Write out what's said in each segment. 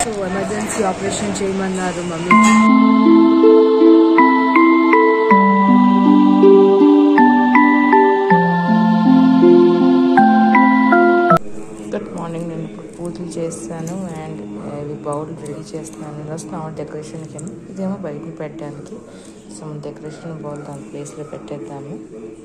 So emergency operation చేయమన్నారు mummy good morning నేను ఇప్పుడు పూజలు చేస్తాను అండ్ ఇవి బౌల్ రెడీ చేస్తున్నాను ఇలా స్నాన్ డెకరేషన్కి ఇదేమో బయట పెట్టడానికి సో డెకరేషన్ బౌల్ దాని ప్లేస్లో పెట్టేద్దాము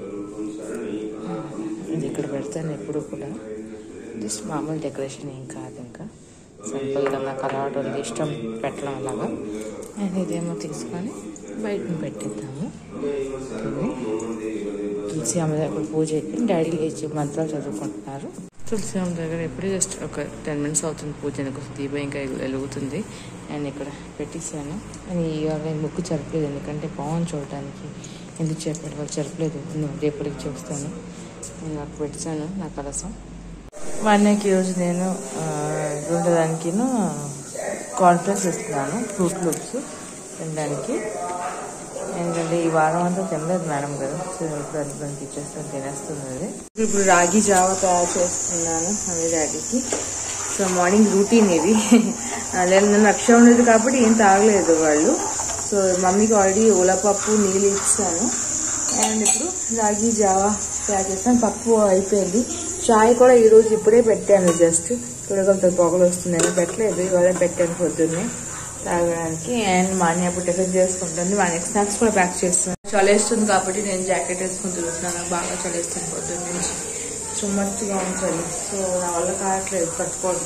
ఇది ఇక్కడ పెడతాను ఎప్పుడు కూడా జస్ట్ మామూలు డెకరేషన్ ఏం కాదు ఇంకా సింపుల్గా నాకు అలవాటు ఉంది ఇష్టం పెట్టడం అలాగా అండ్ ఇదేమో తీసుకొని బయట పెట్టేద్దాము ఇది. తులసి అమ్మ దగ్గర పూజ అయిపోయింది డాడీ లేచి మంత్రాలు చదువుకుంటున్నారు తులసి అమ్మ దగ్గర ఎప్పుడే జస్ట్ ఒక టెన్ మినిట్స్ అవుతుంది పూజ కోసం దీపం ఇంకా వెలుగుతుంది అండ్ ఇక్కడ పెట్టేశాను అని ఇవాళ ముక్కు జరపలేదు ఎందుకంటే బాగుంది చూడటానికి ఎందుకు చెప్పాడు వాళ్ళు జరపలేదు నువ్వు రేపటికి చూస్తాను నేను నాకు పెట్టాను నా కలసం మా అన్నయ్యకి ఈరోజు నేను ఉండడానికి కాన్ఫరెన్స్ ఇస్తున్నాను ఫ్రూట్ లూప్స్ తినడానికి ఎందుకంటే ఈ వారం అంతా తినలేదు మేడం గారు సో ఇప్పుడు అందులోకి ఇచ్చేస్తాను తినేస్తుంది అది ఇప్పుడు రాగి జావ తయారు చేస్తున్నాను అదే డాడీకి సో మార్నింగ్ రూటీన్ ఇది లేదు నన్ను అక్ష ఉండదు కాబట్టి ఏం తాగలేదు వాళ్ళు సో మమ్మీకి ఆల్రెడీ ఉలపప్పు నీళ్ళు ఇచ్చాను అండ్ ఇప్పుడు రాగి జావా తయారు చేస్తాను పప్పు అయిపోయింది చాయ్ కూడా ఈరోజు ఇప్పుడే పెట్టాను జస్ట్ పిల్లలతో పొగలు వస్తుందని పెట్టలేదు ఇవాళ పెట్టాను పొద్దున్నే తాగడానికి అండ్ మా అన్నయ్య అప్పుడు టిఫిన్ చేసుకుంటుంది మా నెక్స్ట్ స్నాక్స్ కూడా ప్యాక్ చేస్తాను చలేస్తుంది కాబట్టి నేను జాకెట్ వేసుకుని తిరుగుతున్నాను నాకు బాగా చలేస్తుంది పొద్దున్న నుంచి చుమ్మచ్చిగా ఉంటుంది సో నా వల్ల కావట్లేదు కట్టుకోవడం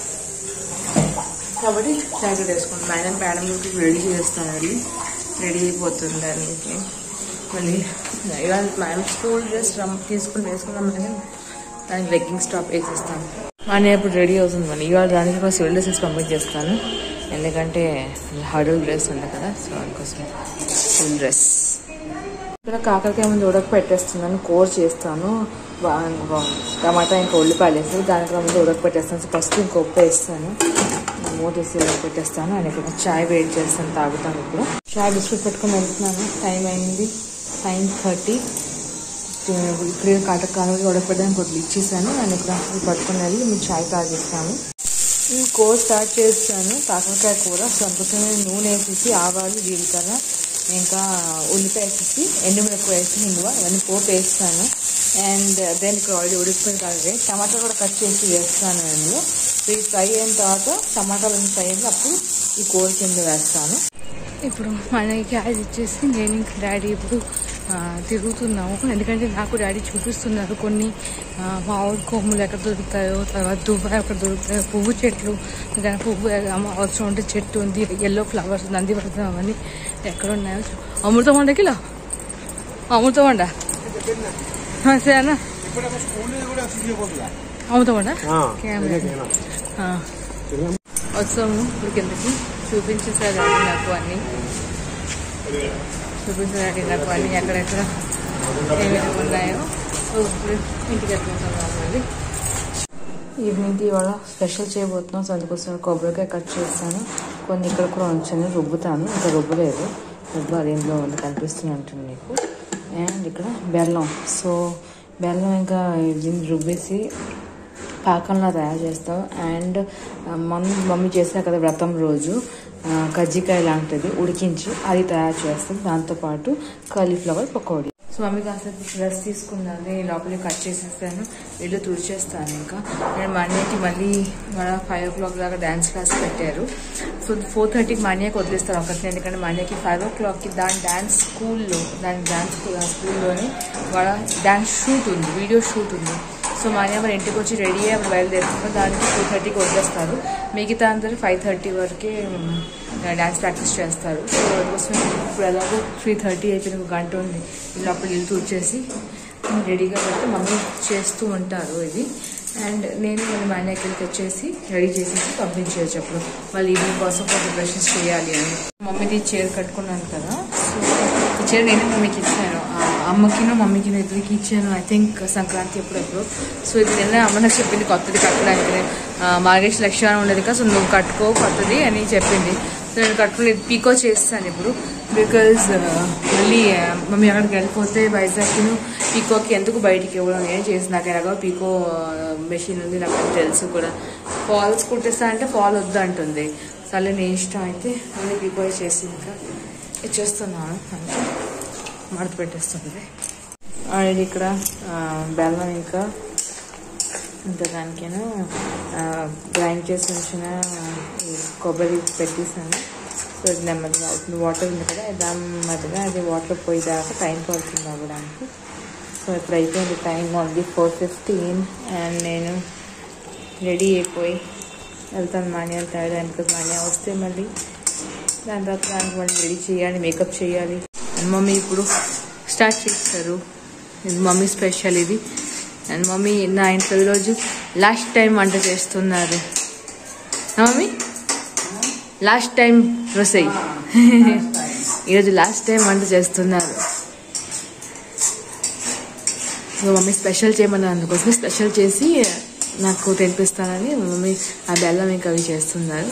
కాబట్టి జాకెట్ వేసుకుంటాను ఆయన మేడం రెడీ చేస్తాను అది రెడీ అయిపోతుంది దానికి మళ్ళీ ఇవాళ మేడం స్కూల్ డ్రెస్ రమ్ తీసుకుని వేసుకున్నామని దానికి లెగ్గింగ్స్ టాప్ వేసేస్తాను మన ఇప్పుడు రెడీ అవుతుంది మళ్ళీ ఇవాళ దానికి ఒక సివిల్ డ్రెస్సెస్ పంపించేస్తాను ఎందుకంటే హడల్ డ్రెస్ ఉంది కదా సో అందుకోసం ఫుల్ డ్రెస్ ఇక్కడ కాకరకాయ ముందు ఉడక పెట్టేస్తున్నాను కూర చేస్తాను బా- టమాటా ఇంకా ఉల్లిపాయలు వేసి దానికి ముందు ఉడక పెట్టేస్తాను సో ఫస్ట్ ఇంక ఉప్పు వేస్తాను మూతేసి ఉడక పెట్టేస్తాను అండ్ ఇక్కడ చాయ్ వేడి చేస్తాను తాగుతాను ఇప్పుడు చాయ్ బిస్కెట్ పెట్టుకొని వెళ్తున్నాను టైం అయింది నైన్ థర్టీ ఇక్కడ కాటక కానుక ఉడకపెట్టడానికి ఒకటి ఇచ్చేసాను అండ్ ఇక్కడ ఇది పట్టుకుని వెళ్ళి మేము చాయ్ తాగిస్తాను ఈ కూర స్టార్ట్ చేస్తాను కాకరకాయ కూర సో అందుకోసమే నూనె వేసేసి ఆవాలు జీలకర్ర ఇంకా ఉల్లిపాయ వేసేసి ఎండుమిరపకాయ వేసి ఇంగువ ఇవన్నీ పోపు వేస్తాను అండ్ దెన్ ఇక్కడ ఆల్రెడీ ఉడికిపోయిన కాకరకాయ టమాటా కూడా కట్ చేసి వేస్తాను అందులో సో ఇది ఫ్రై అయిన తర్వాత టమాటాలు ఫ్రై అయిన అప్పుడు ఈ కూర కింద వేస్తాను ఇప్పుడు మనకి క్యాష్ ఇచ్చేసి నేను ఇంకా డాడీ ఇప్పుడు ఆ, తిరుగుతున్నాము ఎందుకంటే నాకు డాడీ చూపిస్తున్నారు కొన్ని ఆ, మామిడి కొమ్ములు ఎక్కడ దొరుకుతాయో తర్వాత దువ్వ ఎక్కడ దొరుకుతాయో పువ్వు చెట్లు ఇంకా పువ్వు అమ్మ అవసరం ఉంటే చెట్టు ఉంది ఎల్లో ఫ్లవర్స్ నందివర్ధనం అవన్నీ ఎక్కడ ఉన్నాయో చూ- అమృతం వండ కిలో అమృతం వండ సరేనా అమృతం వండ వచ్చాము ఇప్పుడు కిందకి చూపించేసారు డాడీ నాకు అన్నీ చూపించడానికి నాకు అన్ని ఎక్కడెక్కడ ఏమేమి ఉన్నాయో సో ఇప్పుడు ఇంటికి వెళ్ళిపోతాం కాబట్టి ఈవినింగ్కి ఇవాళ స్పెషల్ చేయబోతున్నాం సో అందుకోసం కొబ్బరికాయ కట్ చేస్తాను కొన్ని ఇక్కడ కూడా ఉంచాను రుబ్బుతాను ఇంకా రుబ్బలేదు రుబ్బాలి ఇంట్లో ఉంది కనిపిస్తుంది అంటుంది మీకు అండ్ ఇక్కడ బెల్లం సో బెల్లం ఇంకా దీన్ని రుబ్బేసి పాకంలా తయారు చేస్తాం అండ్ మమ్మీ మమ్మీ చేసా కదా వ్రతం రోజు ఆ, కజ్జికాయ లాంటిది ఉడికించి అది తయారు చేస్తాం దాంతోపాటు కాలీఫ్లవర్ పకోడీ సో మమ్మీ కాసేపు డ్రెస్ తీసుకున్నది లోపలికి కట్ చేసేస్తాను ఇల్లు తుడిచేస్తాను ఇంకా నేను మా అన్నయ్యకి మళ్ళీ మన ఫైవ్ ఓ క్లాక్ దాకా డ్యాన్స్ క్లాస్ పెట్టారు సో ఫోర్ థర్టీకి మా అన్నయ్యకి వదిలేస్తారు ఒకటి ఎందుకంటే మా అన్నయ్యకి ఫైవ్ ఓ క్లాక్కి దాని డ్యాన్స్ స్కూల్లో దాని డ్యాన్స్ స్కూల్లోని వాళ్ళ డ్యాన్స్ షూట్ ఉంది వీడియో షూట్ ఉంది సో మా అన్నయ్య మరి ఇంటికి వచ్చి రెడీ అయ్యి బయలుదేరుతున్నారు దానికి టూ థర్టీకి వదిలేస్తారు మిగతా అందరూ ఫైవ్ థర్టీ వరకే డ్యాన్స్ ప్రాక్టీస్ చేస్తారు సో అందుకోసం ఇప్పుడు ఎలాగో త్రీ థర్టీ అయిపోయిన ఒక గంట ఉంది ఈ లోపల ఇల్లు తూర్చేసి రెడీగా పెట్టి మమ్మీ చేస్తూ ఉంటారు ఇది అండ్ నేను మళ్ళీ మా అన్నయ్య ఇక్కడికి వచ్చేసి రెడీ చేసేసి పంపించేయచ్చు అప్పుడు మళ్ళీ ఈవినింగ్ కోసం కొంచెం ప్రిపరేషన్స్ చేయాలి అని మమ్మీది చీర కట్టుకున్నాను కదా సో ఈ చీర నేను మమ్మీకి ఇచ్చాను ఆ అమ్మకినో మమ్మీకినో ఇద్దరికి ఇచ్చాను ఐ థింక్ సంక్రాంతి ఎప్పుడెప్పుడు సో ఇది నిన్న అమ్మ నాకు చెప్పింది కొత్తది కట్టడానికి మార్గేష్ లక్ష్యం ఉండదు కదా సో నువ్వు కట్టుకో కొత్తది అని చెప్పింది సో నేను కట్టుకుని పీకో చేస్తాను ఇప్పుడు బికాజ్ మళ్ళీ ఆ, మమ్మీ అక్కడికి వెళ్ళిపోతే వైజాగ్ను పీకోకి ఎందుకు బయటికి ఇవ్వడం నేను చేసి నాకు ఎలాగో పీకో మెషిన్ ఉంది నాకు అది తెలుసు కూడా ఫాల్స్ కుట్టిస్తా అంటే ఫాల్ వద్దు అంటుంది సరే నీ ఇష్టం అయితే మళ్ళీ ప్రిపేర్ చేసి ఇంకా ఇచ్చేస్తున్నాను అంటే మడత పెట్టేస్తుంది ఆల్రెడీ ఇక్కడ ఆ, బెల్లం ఇంకా ఇంకా దానికేను గ్రైండ్ చేసి ఉంచిన ఈ కొబ్బరి పెట్టేసాను సో ఇది నెమ్మదిగా అవుతుంది వాటర్ ఉంది కదా నెమ్మదిగా అది వాటర్ పోయేదాకా టైం పడుతుంది అవ్వడానికి సో ఇప్పుడు అయిపోయింది time only four fifteen and నేను రెడీ అయిపోయి వెళ్తాను మాన్యా తాగడానికి మాన్యా వస్తే మళ్ళీ దాని తర్వాత దానికి మళ్ళీ రెడీ చేయాలి మేకప్ చేయాలి అండ్ మమ్మీ ఇప్పుడు స్టార్ట్ చేస్తారు ఇది మమ్మీ స్పెషల్ ఇది అండ్ మమ్మీ నా ఇంట్లో ఈరోజు లాస్ట్ టైం వంట చేస్తున్నారు ఆ మమ్మీ లాస్ట్ టైం రొసై ఈరోజు లాస్ట్ టైం వంట చేస్తున్నారు సో మమ్మీ స్పెషల్ చేయమన్నారు అందుకోసం స్పెషల్ చేసి నాకు తెనిపిస్తానని మమ్మీ ఆ బెల్లం ఇంకా అవి చేస్తున్నారు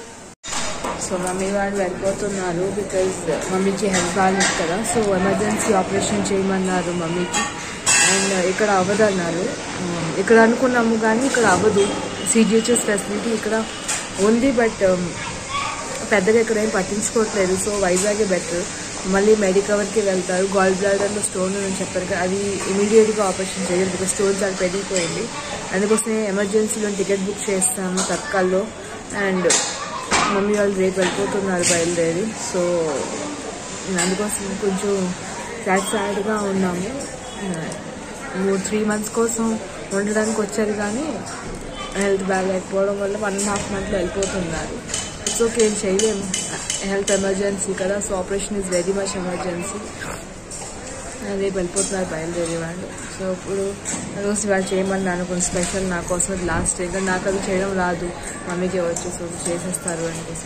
సో మమ్మీ వాళ్ళు వెళ్ళిపోతున్నారు బికాజ్ మమ్మీకి హెల్త్ బాగాలేదు కదా సో ఎమర్జెన్సీ ఆపరేషన్ చేయమన్నారు మమ్మీకి అండ్ ఇక్కడ అవ్వదన్నారు ఉమ్, ఇక్కడ అనుకున్నాము కానీ ఇక్కడ అవ్వదు సిజిహెచ్ఎస్ ఫెసిలిటీ ఇక్కడ ఉంది బట్ పెద్దగా ఇక్కడ ఏం పట్టించుకోవట్లేదు సో వైజాగే బెటర్ మళ్ళీ మెడికవర్కి వెళ్తారు గాల్ బ్లాడర్లో స్టోన్ అని చెప్పారు కదా అది ఇమీడియట్గా ఆపరేషన్ చేయాలి బికాస్ స్టోన్ చాలా పెరిగిపోయింది అందుకోసమే ఎమర్జెన్సీలో టికెట్ బుక్ చేస్తాము తత్కాల్లో అండ్ మమ్మీ వాళ్ళు రేపు వెళ్ళిపోతున్నారు బయలుదేరి సో అందుకోసం కొంచెం సాడ్ సాడ్గా ఉన్నాము మూడు త్రీ మంత్స్ కోసం ఉండడానికి వచ్చారు కానీ హెల్త్ బాగాలేకపోవడం వల్ల వన్ అండ్ హాఫ్ మంత్లో వెళ్ళిపోతున్నారు ఇట్స్ ఓకే ఏం చేయలేము హెల్త్ ఎమర్జెన్సీ కదా so operation is very much emergency రేపు వెళ్ళిపోతున్నారు బయలుదేరే వాళ్ళు సో ఇప్పుడు రోజు వాళ్ళు చేయమని అనుకున్న స్పెషల్ నా కోసం లాస్ట్ ఇంకా నాకు అది చేయడం రాదు మమ్మీకి వచ్చి సో చేసేస్తారు అనిపిసి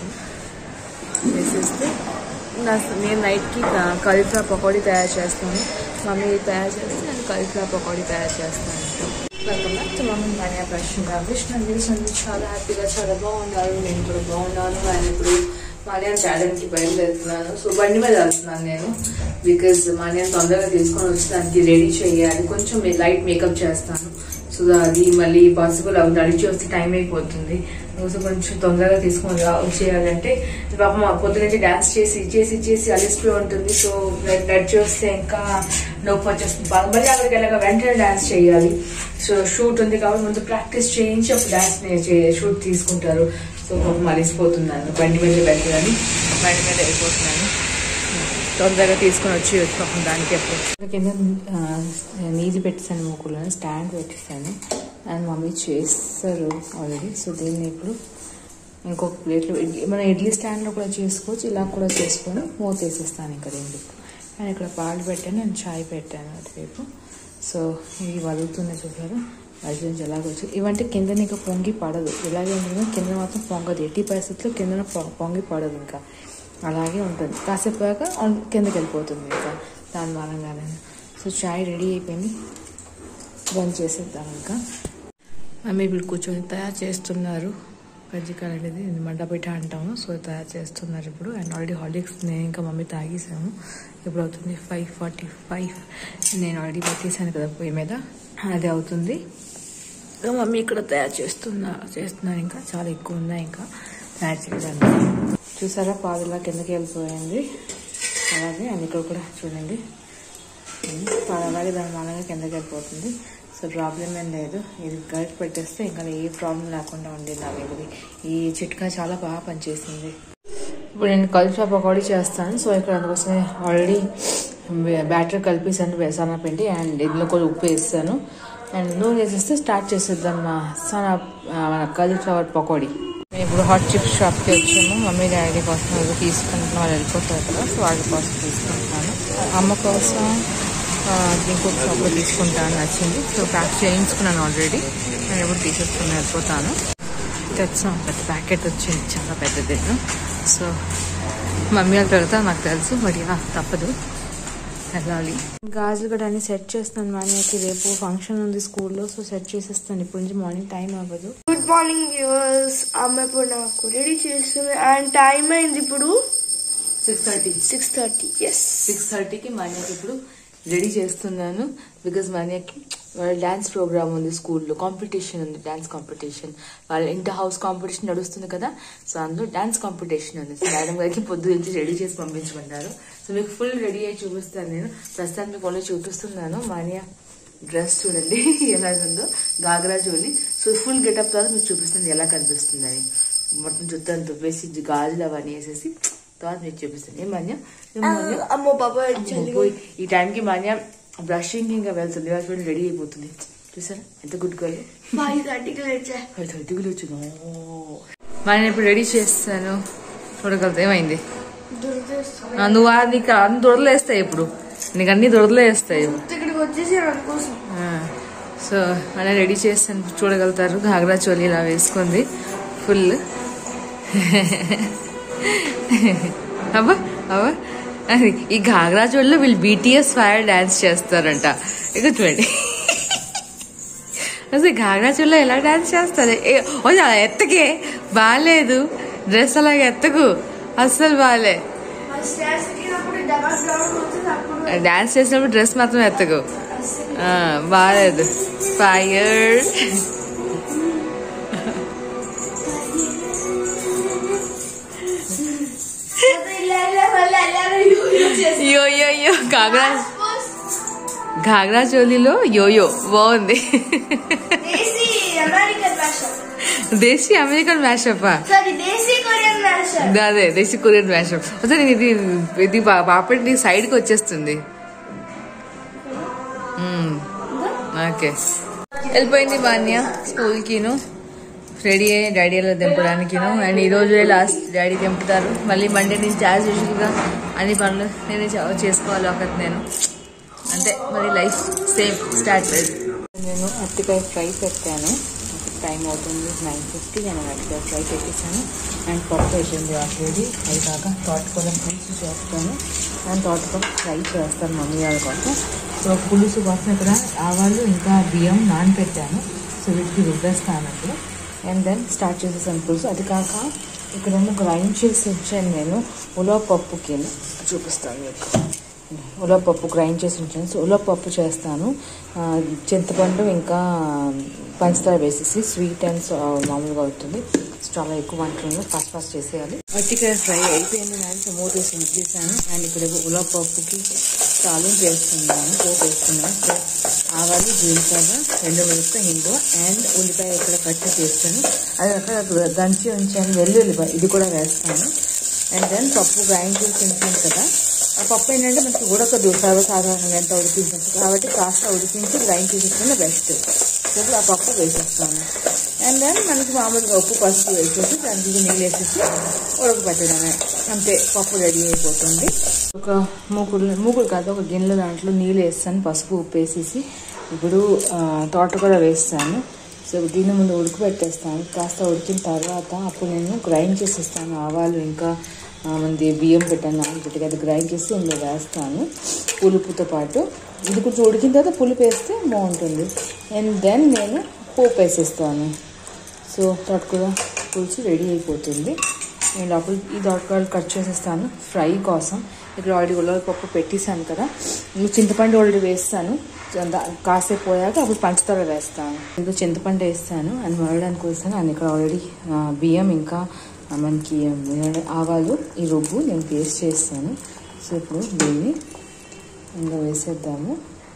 చేసేస్తే నా నేను నైట్కి కలీఫ్లవర్ పకోడీ తయారు చేస్తాను మమ్మీ తయారు చేస్తే నేను కలీఫ్లవర్ పకోడీ తయారు చేస్తాను welcome back to mummy Manya ప్రశ్న విష్ణు నిల్సన్ చాలా హ్యాపీగా చాలా బాగున్నారు నేను కూడా బాగున్నాను అండ్ ఇప్పుడు మాన్యాన్ని తేడానికి బయలుదేరుతున్నాను సో బండి మీద వెళ్తున్నాను నేను బికాజ్ మాన్యాన్ని తొందరగా తీసుకొని వచ్చి దానికి రెడీ చేయాలి కొంచెం లైట్ మేకప్ చేస్తాను సో అది మళ్ళీ పాసిబుల్ అవుతుంది అడిచి వస్తే టైం అయిపోతుంది సో కొంచెం తొందరగా తీసుకొని రా వచ్చేయాలంటే పాపం పొద్దు నుంచి డాన్స్ చేసి చేసి చేసి అలిసిపోయి ఉంటుంది సో నడిచి వస్తే ఇంకా నొప్పి వచ్చేస్తుంది బాగా మళ్ళీ అక్కడికి వెళ్ళాక వెంటనే డాన్స్ చేయాలి సో షూట్ ఉంది కాబట్టి ముందు ప్రాక్టీస్ చేయించి అప్పుడు డాన్స్ షూట్ తీసుకుంటారు సో పాపం అలిసిపోతున్నాను బండి మీద వెళ్ళాలని బండి మీద వెళ్ళిపోతున్నాను తొందరగా తీసుకొని వచ్చి పాపం దానికి అప్పుడు కింద నీది పెట్టేసాను మూకులను స్టాండ్ పెట్టేసాను అండ్ మమ్మీ చేస్తారు ఆల్రెడీ సో దీన్ని ఇప్పుడు ఇంకొక ప్లేట్లో ఇడ్లీ మన ఇడ్లీ స్టాండ్లో కూడా చేసుకోవచ్చు ఇలా కూడా చేసుకొని మూత వేసేస్తాను ఇంకా దీనికి అండ్ ఇక్కడ పాలు పెట్టాను నేను చాయ్ పెట్టాను అటువైపు సో ఇవి వదులుతున్నాయి చూసారు అది నుంచి ఎలాగొచ్చు ఇవంటే కింద ఇంకా పొంగి పడదు ఇలాగే ఉంటుంది కింద మాత్రం పొంగదు ఎట్టి పరిస్థితుల్లో కింద పొంగి పడదు ఇంకా అలాగే ఉంటుంది కాసేపు కాక కిందకి వెళ్ళిపోతుంది ఇంకా దాని మూలంగానే సో చాయ్ రెడీ అయిపోయింది బంద్ చేసేద్దాం ఇంకా మమ్మీ ఇప్పుడు కూర్చొని తయారు చేస్తున్నారు కజ్జికాయలు అనేది ఇది మండపెట్ట అంటాము సో తయారు చేస్తున్నారు ఇప్పుడు అండ్ ఆల్రెడీ హాలిక్స్ నేను ఇంకా మమ్మీ తాగేసాము ఇప్పుడు అవుతుంది ఫైవ్ ఫార్టీ ఫైవ్ నేను ఆల్రెడీ పెట్టేసాను కదా పొయ్యి మీద అది అవుతుంది ఇంకా మమ్మీ ఇక్కడ తయారు చేస్తున్నా చేస్తున్నారు ఇంకా చాలా ఎక్కువ ఉన్నాయి ఇంకా తయారు చేయడానికి చూసారా పాదులా కిందకి వెళ్ళిపోయింది అలాగే అండ్ ఇక్కడ కూడా చూడండి పాలు అలాగే దాని మూలంగా కిందకి వెళ్ళిపోతుంది సో ప్రాబ్లం ఏం లేదు ఇది గరిట పెట్టేస్తే ఇంకా ఏ ప్రాబ్లం లేకుండా ఉండేది నాకు ఇది ఈ చిట్కా చాలా బాగా పనిచేసింది ఇప్పుడు నేను కల్చా పకోడీ చేస్తాను సో ఇక్కడ అందుకోసమే ఆల్రెడీ బ్యాటర్ కలిపేసాను వేసాన పిండి అండ్ ఇందులో కూడా ఉప్పు వేస్తాను అండ్ నూనె వేసేస్తే స్టార్ట్ చేసేద్దాం సన మన కాలీఫ్లవర్ పకోడీ మేము ఇప్పుడు హాట్ చిప్స్ షాప్కి వచ్చాము మమ్మీ డాడీ కోసం ఏదో తీసుకుంటున్నాం వాళ్ళు వెళ్ళిపోతారు కదా సో వాళ్ళ కోసం తీసుకుంటున్నాను అమ్మ కోసం ఇంకొక షాప్లో తీసుకుంటాను నచ్చింది సో ప్యాక్ చేయించుకున్నాను ఆల్రెడీ నేను ఎప్పుడు తీసేసుకుని వెళ్ళిపోతాను తెచ్చాం పెద్ద ప్యాకెట్ వచ్చింది చాలా పెద్దది సో మమ్మీ వాళ్ళు పెడతా నాకు తెలుసు బట్ యా తప్పదు వెళ్ళాలి గాజులు కూడా అన్ని సెట్ చేస్తాను మాన్యకి రేపు ఫంక్షన్ ఉంది స్కూల్లో సో సెట్ చేసేస్తాను ఇప్పటి నుంచి మార్నింగ్ టైం అవ్వదు గుడ్ మార్నింగ్ వ్యూవర్స్ అమ్మ ఇప్పుడు నాకు రెడీ చేస్తుంది అండ్ టైం అయింది ఇప్పుడు six thirty six thirty yes six థర్టీకి మాన్యకి ఇప్పుడు రెడీ చేస్తున్నాను బికాజ్ మాన్యకి వాళ్ళ డాన్స్ ప్రోగ్రామ్ ఉంది స్కూల్లో కాంపిటీషన్ ఉంది డాన్స్ కాంపిటీషన్ వాళ్ళ ఇంటర్ హౌస్ కాంపిటీషన్ నడుస్తుంది కదా సో అందులో డాన్స్ కాంపిటీషన్ ఉంది సో మేడం గారికి పొద్దు నుంచి రెడీ చేసి పంపించమన్నారు సో మీకు ఫుల్ రెడీ అయ్యి చూపిస్తాను నేను ప్రస్తుతానికి మీకు ఓన్లీ చూపిస్తున్నాను మానియా డ్రెస్ చూడండి ఎలా ఉందో ghagra choli so full getup తర్వాత మీకు చూపిస్తాను ఎలా కనిపిస్తుందని మొత్తం చుట్టాను తుప్పేసి గాజులు అవన్నీ వేసేసి తర్వాత మీకు చూపిస్తాను ఏం మాన్యా ఏం మాన్యా అమ్మో బాబా అమ్మో పోయి. ఈ టైంకి మాన్య బ్రషింగ్ ఇంకా వెళ్తుంది చూడండి రెడీ అయిపోతుంది చూసారా ఎంత గుడ్ గర్ల్ ఫైవ్ థర్టీకి లేచా ఫైవ్ థర్టీకి వచ్చింది మాన్య ఇప్పుడు రెడీ చేస్తాను చూడగలుగుతా ఏమైంది దురదృష్టం ఆ, నువ్వు ఆ నీకు అన్ని దొరదలు వేస్తాయి ఇప్పుడు నీకు అన్ని దొరదలు వేస్తాయి ఇక్కడికి వచ్చేసి అనుకోసం ఆ, సో అలా రెడీ చేస్తాను చూడగలుగుతారు घाघरा చోలి ఇలా వేసుకుంది ఫుల్ అబ్బా అబ్బా అది ఈ घाघरा చోలిలో వీళ్ళు బీటీఎస్ ఫైర్ డాన్స్ చేస్తారంట ఇక చూడండి అసలు घाघरा చోలిలో ఎలా డాన్స్ చేస్తారు ఏ, ఓ అలా ఎత్తకే బాగాలేదు డ్రెస్ అలాగే ఎత్తకు అస్సలు బాగాలే స్టార్స్ ఎక్కినప్పుడు డబల్ గ్రౌండ్ వచ్చేసి అప్పుడు డాన్స్ చేసినప్పుడు డ్రెస్ మాత్రం ఎత్తకు ఆ, బాగాలేదు ఫైర్ ఇలా ఇలా మళ్ళీ అలానే యూజ్ చేసి యో యో యో घाघरा घाघरा చోలీలో యోయో బాగుంది దేశీ అమెరికన్ భాష desi American mashup sorry desi Korean భాష అదే దేశీ కొరియన్ మ్యాషప్ అసలు ఇది ఇది పా- పాపడి సైడ్కి వచ్చేస్తుంది మ్మ్. ఓకే వెళ్ళిపోయింది బాన్య స్కూల్కిను రెడీ అయ్యి డాడీ అలా దింపడానికిను అండ్ ఈ రోజు లాస్ట్ డాడీ దింపుతారు మళ్ళీ మండే నుంచి యాజ్ యూజువల్గా అన్ని పనులు నేనే చే- చేసుకోవాలి ఒకటి నేను అంతే మరి లైఫ్ సేమ్ స్టార్ట్ నేను అరటికాయ ఫ్రై పెట్టాను టైం అవుతుంది నైన్ ఫిఫ్టీ నేను అరటికాయ ఫ్రై పెట్టేశాను అండ్ పప్పు వేసింది ఆల్రెడీ అది కాక తోటకూర పులుసు చేస్తాను అండ్ తోటకూర ఫ్రై చేస్తాను మమ్మీ వాళ్ళ కోసం సో పులుసు కోసం ఇక్కడ ఆవాలు ఇంకా బియ్యం నానబెట్టాను సో వీటికి రుబ్బేస్తాను ఇప్పుడు అండ్ దెన్ స్టార్ట్ చేసేసాను పులుసు అది కాక ఇక్కడ గ్రైండ్ చేసి ఉంచాను నేను ఉలవపప్పుకి చూపిస్తాను మీకు ఉలవపప్పు గ్రైండ్ చేసి ఉంచాను సో ఉలవపప్పు చేస్తాను ఆ, చింతపండు ఇంకా పంచదార వేసేసి స్వీట్ అండ్ సా- మామూలుగా అవుతుంది సో చాలా ఎక్కువ వంటలు ఫస్ట్ ఫస్ట్ చేసేయాలి అట్టికాయ ఫ్రై అయిపోయింది నేను సో మూత వేసి ఉంచేసాను అండ్ ఇక్కడ ఉలవపప్పుకి చాలు చేస్తున్నాను పోపు వేస్తున్నాను సో ఆవాలు జీలకర్ర రెండు మిరపకాయ హింగు అండ్ ఉల్లిపాయ ఇక్కడ కట్ చేస్తాను అది అక్కడ దంచి ఉంచాను వెల్లుల్లిపాయ ఇది కూడా వేస్తాను అండ్ దెన్ పప్పు గ్రైండ్ చేసి ఉంచాను కదా ఆ పప్పు ఏంటంటే మనకి ఉడకదు సర్వసాధారణంగా ఎంత ఉడికించచ్చు కాబట్టి కాస్త ఉడికించి గ్రైండ్ చేసేసుకున్న బెస్ట్ సో ఇప్పుడు ఆ పప్పు వేసేస్తాను అండ్ దెన్ మనకి మామూలుగా ఉప్పు పసుపు వేసేసి దానికి నీళ్ళు వేసేసి ఉడకబెట్టడమే అంతే పప్పు రెడీ అయిపోతుంది ఒక మూకుడు మూకుడు కాదు ఒక గిన్నెలో దాంట్లో నీళ్ళు వేస్తాను పసుపు ఉప్పు వేసేసి ఇప్పుడు ఆ, తోటకూర వేస్తాను సో దీన్ని ముందు ఉడకబెట్టేస్తాను కాస్త ఉడికిన తర్వాత అప్పుడు నేను గ్రైండ్ చేసేస్తాను ఆవాలు ఇంకా ఆ, మంది బియ్యం పెట్టాను నానబెట్టి అది గ్రైండ్ చేసి ఇందులో వేస్తాను పులుపుతో పాటు ఇది కొంచెం ఉడికిన తర్వాత పులుపు వేస్తే బాగుంటుంది అండ్ దెన్ నేను పోపు వేసేస్తాను సో తోటకూర పులుసు రెడీ అయిపోతుంది నేను లోపల ఈ తోటకూరలు కట్ చేసేస్తాను ఫ్రై కోసం ఇక్కడ ఆల్రెడీ ఉల్లపప్పు పెట్టేశాను కదా ఇంకా చింతపండు ఆల్రెడీ వేస్తాను దా- కాసేపు పోయాక అప్పుడు పంచదార వేస్తాను ఇంకా చింతపండు వేస్తాను అని మరడానికి వేస్తాను అండ్ ఇక్కడ ఆల్రెడీ బియ్యం ఇంకా ఆ, మనకి ఏంటంటే ఆవాలు ఈ రుబ్బు నేను పేస్ట్ చేస్తాను సో ఇప్పుడు దీన్ని ఇంకా వేసేద్దాము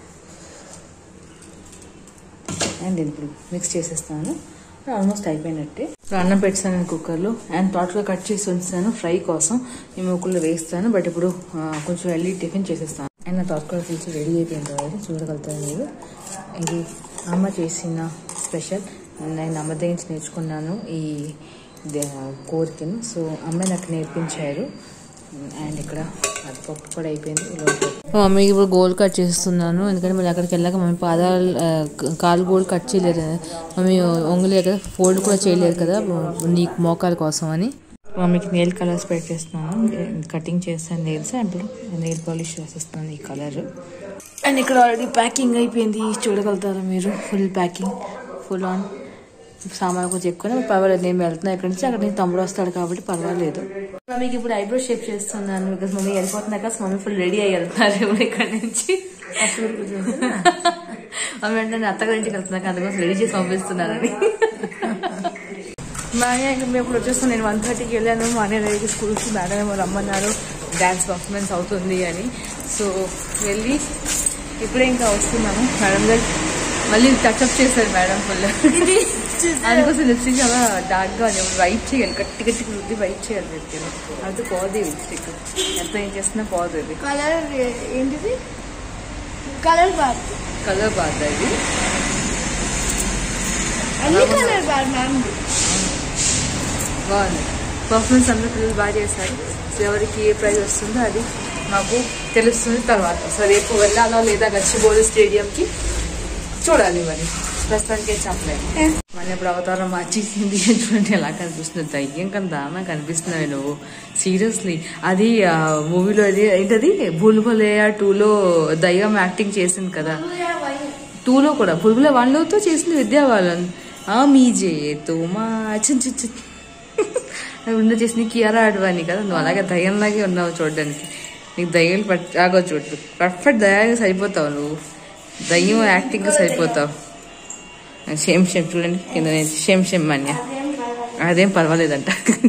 అండ్ నేను ఇప్పుడు మిక్స్ చేసేస్తాను ఆల్మోస్ట్ అయిపోయినట్టే ఇప్పుడు అన్నం పెట్టాను నేను కుక్కర్లో అండ్ తోటలో కట్ చేసి ఉంచాను ఫ్రై కోసం ఈ మూకుల్లో వేస్తాను బట్ ఇప్పుడు ఆ, కొంచెం వెళ్ళి టిఫిన్ చేసేస్తాను అండ్ నా తోటకూర పులుసు రెడీ అయిపోయిన తర్వాత చూడగలుగుతారు మీరు ఇది అమ్మ చేసిన స్పెషల్ నేను అమ్మ దగ్గర నుంచి నేర్చుకున్నాను ఈ ద- కోరికను సో అమ్మ నాకు నేర్పించారు అండ్ ఇక్కడ అది పప్పు కూడా అయిపోయింది మమ్మీకి ఇప్పుడు గోల్ కట్ చేస్తున్నాను ఎందుకంటే మళ్ళీ అక్కడికి వెళ్ళాక మమ్మీ పాదాలు ఆ, కాలు గోల్ కట్ చేయలేదు మమ్మీ ఒంగులేదు కదా ఫోల్డ్ కూడా చేయలేదు కదా నీకు మోకాల కోసం అని మమ్మీకి నెయిల్ కలర్స్ పెట్టేస్తున్నాను కటింగ్ చేస్తాను నెయిల్స్ ఇప్పుడు నెయిల్ పాలిష్ చేసేస్తున్నాను ఈ కలర్ అండ్ ఇక్కడ ఆల్రెడీ ప్యాకింగ్ అయిపోయింది చూడగలుగుతారా మీరు ఫుల్ ప్యాకింగ్ ఫుల్ ఆన్ సామాన్ కొంచెం ఎక్కువ పర్వాలేదు నేను వెళ్తున్నా ఇక్కడి నుంచి అక్కడ నుంచి తమ్ముడు వస్తాడు కాబట్టి పర్వాలేదు మమ్మీకి ఇప్పుడు ఐబ్రో షేప్ చేస్తున్నాను బికాస్ మమ్మీ వెళ్ళిపోతున్నా కదా మమ్మీ ఫుల్ రెడీ అయ్యి వెళ్తున్నారు ఇప్పుడు ఇక్కడ నుంచి ఆమె అంటే నేను అత్తగారింటికి వెళ్తున్నాక అందుకోసం రెడీ చేసి పంపిస్తున్నానని మా అన్నయ్య ఇంకా మేము ఇప్పుడు వచ్చేస్తాం నేను వన్ థర్టీకి వెళ్ళాను మా అన్నయ్య దగ్గరికి స్కూల్కి మేడం ఏమో రమ్మన్నారు డ్యాన్స్ పర్ఫార్మెన్స్ అవుతుంది అని సో వెళ్ళి ఇప్పుడే ఇంకా వస్తున్నాము మేడం గారు మళ్ళీ టచ్అప్ చేశారు మేడం ఫుల్ అందుకోసం లిప్స్టిక్ చాలా డార్క్ గా వైట్ చేయాలి గట్టి గట్టి రుద్ది వైట్ చేయాలి లిప్స్టిక్ అది పోదు లిప్స్టిక్ ఎంత ఏం చేసినా పోదు ఇది కలర్ ఏంటిది కలర్ బార్ కలర్ బాగా ఇది అన్ని కలర్ బార్ మ్యామ్ బాగుంది పర్ఫార్మెన్స్ అందరూ పిల్లలు బాగా చేశారు సో ఎవరికి ఏ ప్రైజ్ వస్తుందో అది మాకు తెలుస్తుంది తర్వాత సో రేపు వెళ్ళాలా లేదా గచ్చిబౌలి స్టేడియంకి చూడాలి మరి ప్రస్తుతానికి చెప్పలేము మన ఇప్పుడు అవతారం మార్చేసింది చూడండి ఎలా కనిపిస్తుంది దయ్యం కన్నా దారుణంగా కనిపిస్తున్నాయి నువ్వు సీరియస్లీ అది మూవీలో అది ఏంటది బుల్బులయ్య టూలో దయ్యం యాక్టింగ్ చేసింది కదా టూలో కూడా బుల్బుల వన్లోతో చేసింది విద్యా వాళ్ళని ఆ మీ జేతో మా చిన్ చిన్ చిన్ ఉన్న చేసింది కియారా అడ్వాని కదా నువ్వు అలాగే దయ్యంలాగే ఉన్నావు చూడడానికి నీకు దయ్యాలు పట్ ఆగో చూడు పర్ఫెక్ట్ దయ్యానికి సరిపోతావు నువ్వు దయ్యం యాక్టింగ్ సరిపోతావు షేమ్ షేమ్ చూడండి కింద షేమ్ షేమ్ మన్య అదేం పర్వాలేదంట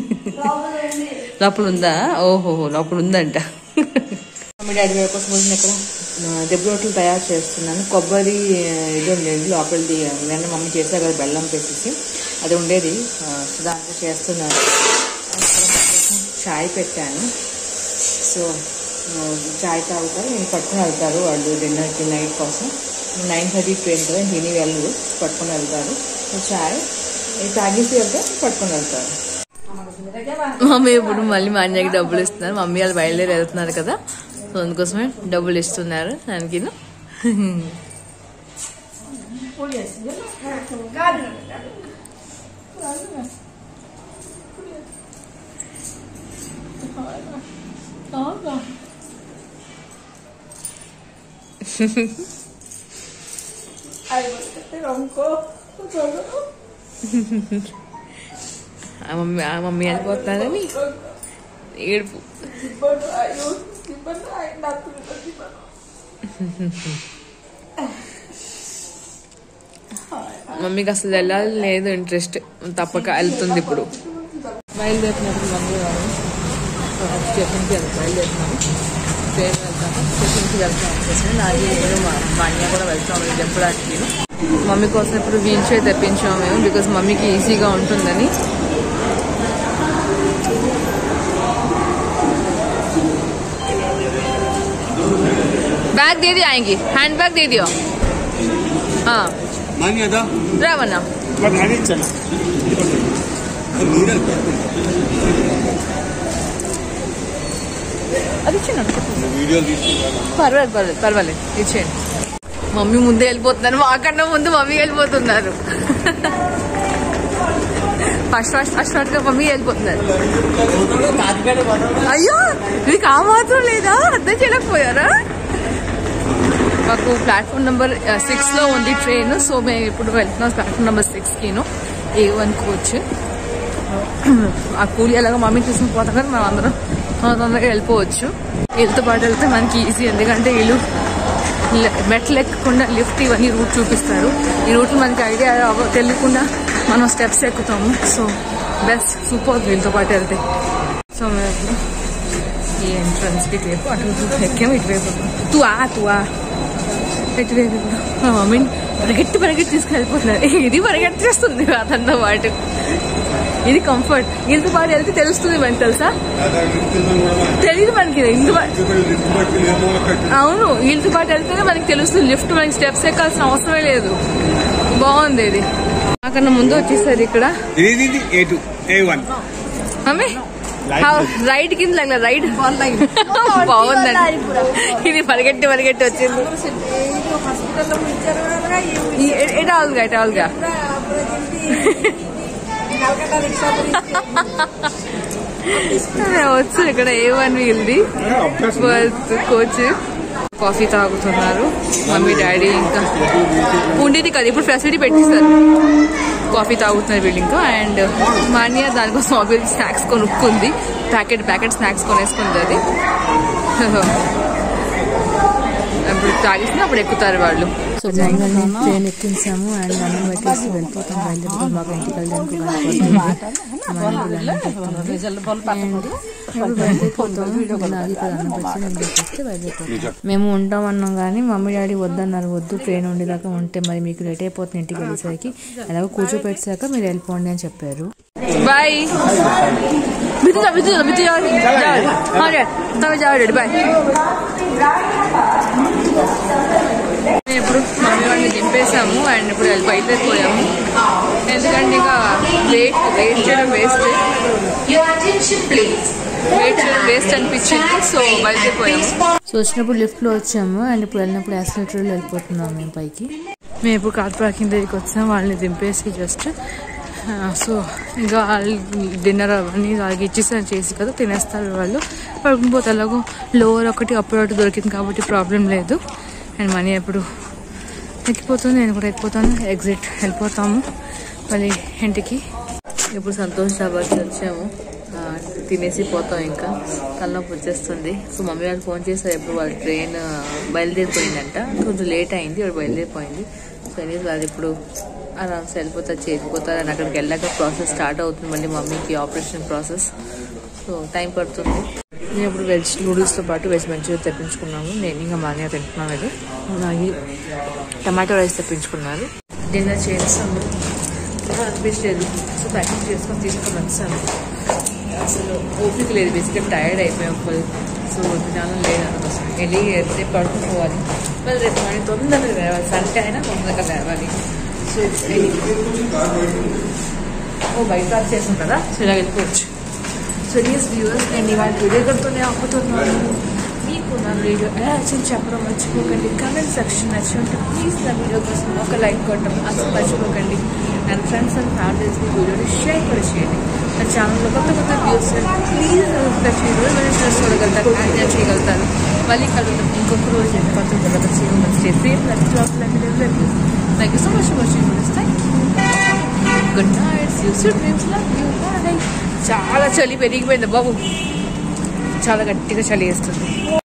లోపల ఉందా ఓహో లోపల ఉందంట మమ్మీ డాడీ గారి కోసం వదిలిన ఇక్కడ దెబ్బ రొట్టెలు తయారు చేస్తున్నాను కొబ్బరి ఆ, ఇది ఉండేది లోపలిది నిన్న మమ్మీ చేశారు కదా బెల్లం పెట్టేసి అది ఉండేది ఆ, సో దాంట్లో చేస్తున్నాను ఇక్కడ మా కోసం చాయ్ పెట్టాను సో ఆ, చాయ్ తాగుతారు నేను పట్టుకుని వెళ్తారు వాళ్ళు డిన్నర్కి నైట్ కోసం నైన్ థర్టీ ట్రైన్ కదా తిని వెళ్ళరు పట్టుకుని వెళ్తారు సో చాయ్ ఇది తాగేసి వెళ్తే పట్టుకుని వెళ్తారు మమ్మీ ఇప్పుడు మళ్ళీ మా అన్నయ్యకి డబ్బులు ఇస్తున్నారు మమ్మీ వాళ్ళు బయలుదేరి వెళ్తున్నారు కదా సో అందుకోసమే డబ్బులు ఇస్తున్నారు దానికి ఆ మమ్మీ ఆ మమ్మీ వెళ్ళిపోతున్నారని ఏడుపు మమ్మీకి అసలు వెళ్ళాలి లేదు ఇంట్రెస్ట్ తప్పక వెళ్తుంది ఇప్పుడు బయలుదేరినప్పుడు మమ్మీ వాళ్ళు స్టేషన్కి వెళ్తాం బయలుదేరినాము ట్రైన్ వెళ్తాము స్టేషన్కి వెళ్తాం వచ్చేసి నాది నేను మా మా అన్నయ్య కూడా వెళ్తాం అని చెప్పడానికి మమ్మీ కోసం ఇప్పుడు వీల్ చైర్ తెప్పించాము మేము బికాస్ మమ్మీకి ఈజీగా ఉంటుందని बैग दे दियो आएंगी हैंड बैग दे दियो हाँ मान्य था रावण मैं भारी चला नीरल అది ఇచ్చేయండి వీడియో తీసుకుంటాను పర్వాలేదు పర్వాలేదు పర్వాలేదు ఇచ్చేయండి మమ్మీ ముందే వెళ్ళిపోతున్నారు మాకన్నా ముందు మమ్మీ వెళ్ళిపోతున్నారు ఫస్ట్ ఫస్ట్ ఫస్ట్ ఫస్ట్ గా మమ్మీ వెళ్ళిపోతున్నారు అయ్యో ఇది ఆ మాత్రం లేదా అర్థం చేయలేకపోయారా మాకు ప్లాట్ఫామ్ నెంబర్ సిక్స్ లో ఉంది ట్రైన్ సో మేము ఇప్పుడు వెళ్తున్నాం ప్లాట్ఫామ్ నెంబర్ సిక్స్ కిను ఏ వన్ కోచ్ ఆ కూలి ఎలాగో మమ్మీ తీసుకుని పోతాం కదా మనం అందరం తొందరగా వెళ్ళిపోవచ్చు వీళ్ళతో పాటు వెళ్తే మనకి ఈజీ ఎందుకంటే వీళ్ళు లె- మెట్లు ఎక్కకుండా లిఫ్ట్ ఇవన్నీ రూట్ చూపిస్తారు ఈ రూట్ మనకి ఐడియా అవ- తెలియకుండా మనం స్టెప్స్ ఎక్కుతాము సో బెస్ట్ సూపర్ వీళ్ళతో పాటు వెళ్తే సో మేము ఇప్పుడు ఈ ఎంట్రన్స్ కి ఇటువైపు అటు ఇటు ఎక్కాము ఇటువైపు తూ ఆ తూ ఆ ఇటువైపు ఇప్పుడు మా మమ్మీని పరిగెట్టి పరిగెట్టి తీసుకెళ్ళిపోతున్నారు ఇది పరిగెట్టేస్తుంది అతనితో పాటు ఇది కంఫర్ట్ వీళ్ళతో పాటు వెళ్తే తెలుస్తుంది మనకి తెలుసా తెలియదు మనకి ఇందు అవును వీళ్ళతో పాటు వెళ్తేనే మనకి తెలుస్తుంది లిఫ్ట్ మనకి స్టెప్స్ ఎక్కాల్సిన అవసరమే లేదు బాగుంది ఇది నాకన్నా ముందు వచ్చేసరి ఇక్కడ ఇది ఇది A two A one mummy ride కింద లగల రైడ్ బాగుందండి ఇది పరిగెట్టి పరిగెట్టి వచ్చింది ఈ- ఎ- ఎట ఆలుగా ఎట ఆలుగా వచ్చు ఇక్కడ ఏ వన్ వీల్ది కోచ్ కాఫీ తాగుతున్నారు మమ్మీ డాడీ ఇంకా ఉండేది కదా ఇప్పుడు ఫెసిలిటీ పెట్టిస్తారు కాఫీ తాగుతున్నారు వీళ్ళు ఇంకా అండ్ మాన్య దానికోసం ఆబ్వియస్ స్నాక్స్ కొనుక్కుంది ప్యాకెట్ ప్యాకెట్ స్నాక్స్ కొనేసుకుంది అది ఇప్పుడు తాగిస్తే అప్పుడు ఎక్కుతారు వాళ్ళు సో మమ్మల్ని ట్రైన్ ఎక్కించాము అండ్ అన్నం పెట్టేసి వెళ్ళిపోతాం బయలుదేరి మాకు ఇంటికి వెళ్ళడానికి మేము ఉంటాం అన్నాం కానీ మమ్మీ డాడీ వద్దన్నారు వద్దు ట్రైన్ ఉండేదాకా ఉంటే మరి మీకు లేట్ అయిపోతుంది ఇంటికి వెళ్ళేసరికి ఎలాగో కూర్చోపెట్టాక మీరు వెళ్ళిపోండి అని చెప్పారు బాయ్ బిద్దు బిద్దు బిద్దు జాడు బాయ్ మేము ఇప్పుడు మమ్మీ వాళ్ళని దింపేసాము అండ్ ఇప్పుడు వెళ్ళి బయలుదేరిపోయాము ఎందుకంటే ఇక వెయిట్ వెయిట్ చేయడం వేస్ట్ వెయిట్ చేయడం వేస్ట్ అనిపించింది సో బయలుదేరిపోయాము సో వచ్చినప్పుడు లిఫ్ట్లో వచ్చాము అండ్ ఇప్పుడు వెళ్ళినప్పుడు యాక్సిలేటర్లో వెళ్ళిపోతున్నాము మేము పైకి మేము ఇప్పుడు కార్ పార్కింగ్ దగ్గరికి వచ్చాం వాళ్ళని దింపేసి జస్ట్ సో ఇంకా వాళ్ళు డిన్నర్ అవన్నీ వాళ్ళకి ఇచ్చేసాను చేసి కదా తినేస్తారు వాళ్ళు పడుకునిపోతే ఎలాగో లోవర్ ఒకటి అప్పుడు ఒకటి దొరికింది కాబట్టి ప్రాబ్లం లేదు అండ్ మనీ ఎప్పుడు ఎక్కిపోతుంది నేను కూడా ఎక్కిపోతాను ఎగ్జిట్ వెళ్ళిపోతాము మళ్ళీ ఇంటికి ఇప్పుడు సంతోష్ డాబాకి వచ్చాము ఆ, తినేసి పోతాం ఇంకా తలనొప్పి వచ్చేస్తుంది సో మమ్మీ వాళ్ళు ఫోన్ చేశారు ఎప్పుడు వాళ్ళ ట్రైన్ బయలుదేరిపోయిందంట కొంచెం లేట్ అయింది ఇప్పుడు బయలుదేరిపోయింది సో అనేది వాళ్ళు ఇప్పుడు ఆరామ్స్ వెళ్ళిపోతారు చేరిపోతారు అని అక్కడికి వెళ్ళాక ప్రాసెస్ స్టార్ట్ అవుతుంది మళ్ళీ మమ్మీకి ఆపరేషన్ ప్రాసెస్ సో టైం పడుతుంది నేను ఇప్పుడు వెజ్ నూడిల్స్తో పాటు వెజ్ మంచూరియా తెప్పించుకున్నాము నేను ఇంకా మాన్యా తింటున్నాను అది అలాగే టమాటో రైస్ తెప్పించుకున్నారు డిన్నర్ చేస్తాము అనిపించలేదు సో ప్యాకింగ్ చేసుకొని తీసుకొని వచ్చాను అసలు ఓపిక లేదు బేసిక్గా టైర్డ్ అయిపోయాం ఫుల్ సో తినాలని లేదు అందుకోసం వెళ్ళి రేపు పడుకోవాలి మళ్ళీ రేపు మార్నింగ్ తొందరగా లేవాలి సండే అయినా తొందరగా లేవాలి సో ఓ బయట పార్క్ చేసాం కదా సో ఇలా వెళ్ళిపోవచ్చు సో డీస్ వ్యూవర్స్ నేను ఇవాళ వీడియో గడుపుతూనే ఆపుతున్నాను మీకు నా వీడియో ఎలా వచ్చింది చెప్పడం మర్చిపోకండి కమెంట్ సెక్షన్ నచ్చుంటే ప్లీజ్ నా వీడియో కోసం ఒక లైక్ కొట్టడం అసలు మర్చిపోకండి అండ్ ఫ్రెండ్స్ అండ్ ఫ్యామిలీస్కి వీడియోని షేర్ కూడా చేయండి నా ఛానల్లో కొత్త కొత్త వ్యూస్ ప్లీజ్ ప్రతి రోజు మనం చూడగలుగుతారు ఎంజాయ్ చేయగలుగుతారు మళ్ళీ కలుగుతాం ఇంకొక రోజు కొత్త కొత్త చేయడం stay safe life job thank you so much for watching thank you good night you sweet dreams love you bye చాలా చలి పెరిగిపోయింది బాబు చాలా గట్టిగా చలి వేస్తుంది